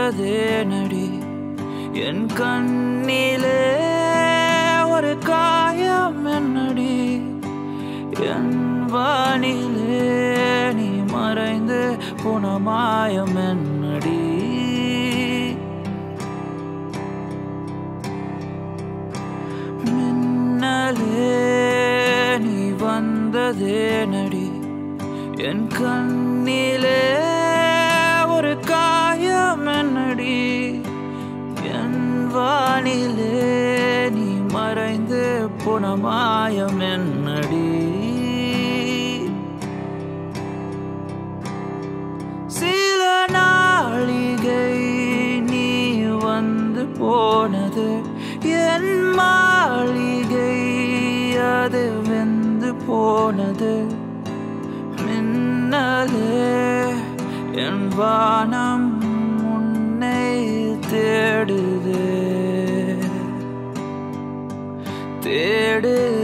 வந்ததே நடி என் கண்ணிலே ஒரு காயம் என்னடி என் வானிலே நீ மறைந்து போன மாயம் என்னடி மின்னலே நீ வந்ததே நடி என் கண்ணிலே ஒரு காயம் என்னடி என் வானிலே நீ மறைந்து போன மாயம் என்னடி சில நாளிகை நீ வந்து போனது என் மாளிகை அது வெந்து போனது மின்னலே என் வானம் உன்னை தேடுது தேடுது